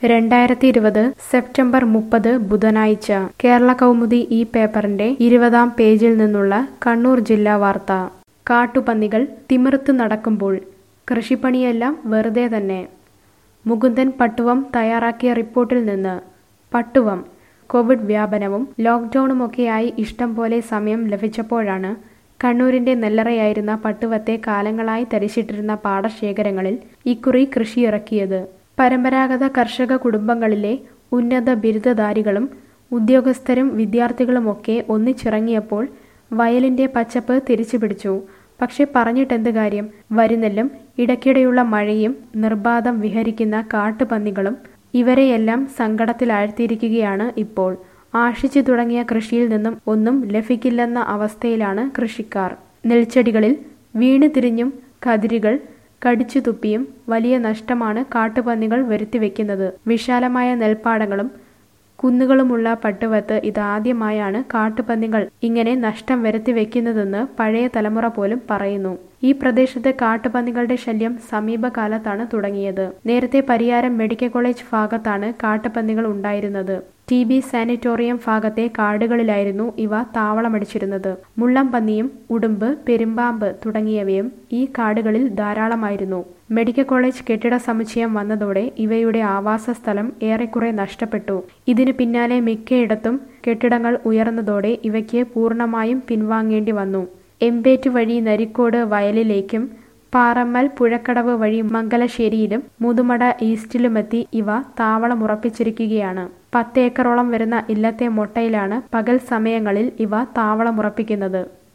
രണ്ടായിരത്തി ഇരുപത് സെപ്റ്റംബർ മുപ്പത് ബുധനാഴ്ച കേരള കൗമുദി ഈ പേപ്പറിന്റെ ഇരുപതാം പേജിൽ നിന്നുള്ള കണ്ണൂർ ജില്ലാ വാർത്ത കാട്ടുപന്നികൾ തിമിർത്ത് നടക്കുമ്പോൾ കൃഷിപ്പണിയെല്ലാം വെറുതെ തന്നെ മുകുന്ദൻ പട്ടുവം തയ്യാറാക്കിയ റിപ്പോർട്ടിൽ നിന്ന് പട്ടുവം കോവിഡ് വ്യാപനവും ലോക്ക്ഡൌണുമൊക്കെയായി ഇഷ്ടം പോലെ സമയം ലഭിച്ചപ്പോഴാണ് കണ്ണൂരിന്റെ നെല്ലറയായിരുന്ന പട്ടുവത്തെ കാലങ്ങളായി തരിച്ചിട്ടിരുന്ന പാടശേഖരങ്ങളിൽ ഇക്കുറി കൃഷിയിറക്കിയത് പരമ്പരാഗത കർഷക കുടുംബങ്ങളിലെ ഉന്നത ബിരുദധാരികളും ഉദ്യോഗസ്ഥരും വിദ്യാർത്ഥികളുമൊക്കെ ഒന്നിച്ചിറങ്ങിയപ്പോൾ വയലിന്റെ പച്ചപ്പ് തിരിച്ചുപിടിച്ചു പക്ഷെ പറഞ്ഞിട്ടെന്ത് കാര്യം വരുന്നെല്ലും ഇടയ്ക്കിടെയുള്ള മഴയും നിർബാധം വിഹരിക്കുന്ന കാട്ടുപന്നികളും ഇവരെയെല്ലാം സങ്കടത്തിലാഴ്ത്തിയിരിക്കുകയാണ് ഇപ്പോൾ ആഷിച്ചു തുടങ്ങിയ കൃഷിയിൽ നിന്നും ഒന്നും ലഭിക്കില്ലെന്ന അവസ്ഥയിലാണ് കൃഷിക്കാർ നെൽച്ചെടികളിൽ വീണ് തിരിഞ്ഞും കതിരുകൾ കടിച്ചു തുപ്പിയും വലിയ നഷ്ടമാണ് കാട്ടുപന്നികൾ വരുത്തിവെക്കുന്നത് വിശാലമായ നെൽപ്പാടങ്ങളും കുന്നുകളുമുള്ള പട്ടുവത്ത് ഇതാദ്യമായാണ് കാട്ടുപന്നികൾ ഇങ്ങനെ നഷ്ടം വരുത്തി വെക്കുന്നതെന്ന് പഴയ തലമുറ പോലും പറയുന്നു ഈ പ്രദേശത്ത് കാട്ടുപന്നികളുടെ ശല്യം സമീപകാലത്താണ് തുടങ്ങിയത് നേരത്തെ പരിയാരം മെഡിക്കൽ കോളേജ് ഭാഗത്താണ് കാട്ടുപന്നികൾ ഉണ്ടായിരുന്നത് ടി ബി സാനിറ്റോറിയം ഭാഗത്തെ കാടുകളിലായിരുന്നു ഇവ താവളമടിച്ചിരുന്നത് മുള്ളംപന്നിയും ഉടുമ്പ് പെരുമ്പാമ്പ് തുടങ്ങിയവയും ഈ കാടുകളിൽ ധാരാളമായിരുന്നു മെഡിക്കൽ കോളേജ് കെട്ടിട സമുച്ചയം വന്നതോടെ ഇവയുടെ ആവാസ സ്ഥലം ഏറെക്കുറെ നഷ്ടപ്പെട്ടു ഇതിനു പിന്നാലെ മിക്കയിടത്തും കെട്ടിടങ്ങൾ ഉയർന്നതോടെ ഇവയ്ക്ക് പൂർണ്ണമായും പിൻവാങ്ങേണ്ടി വന്നു എമ്പേറ്റ് വഴി നരിക്കോട് വയലിലേക്കും പാറമ്മൽ പുഴക്കടവ് വഴി മംഗലശ്ശേരിയിലും മുതുമട ഈസ്റ്റിലുമെത്തി ഇവ താവളമുറപ്പിച്ചിരിക്കുകയാണ് പത്ത് ഏക്കറോളം വരുന്ന ഇല്ലത്തെ മൊട്ടയിലാണ് പകൽ സമയങ്ങളിൽ ഇവ താവളമുറപ്പിക്കുന്നത്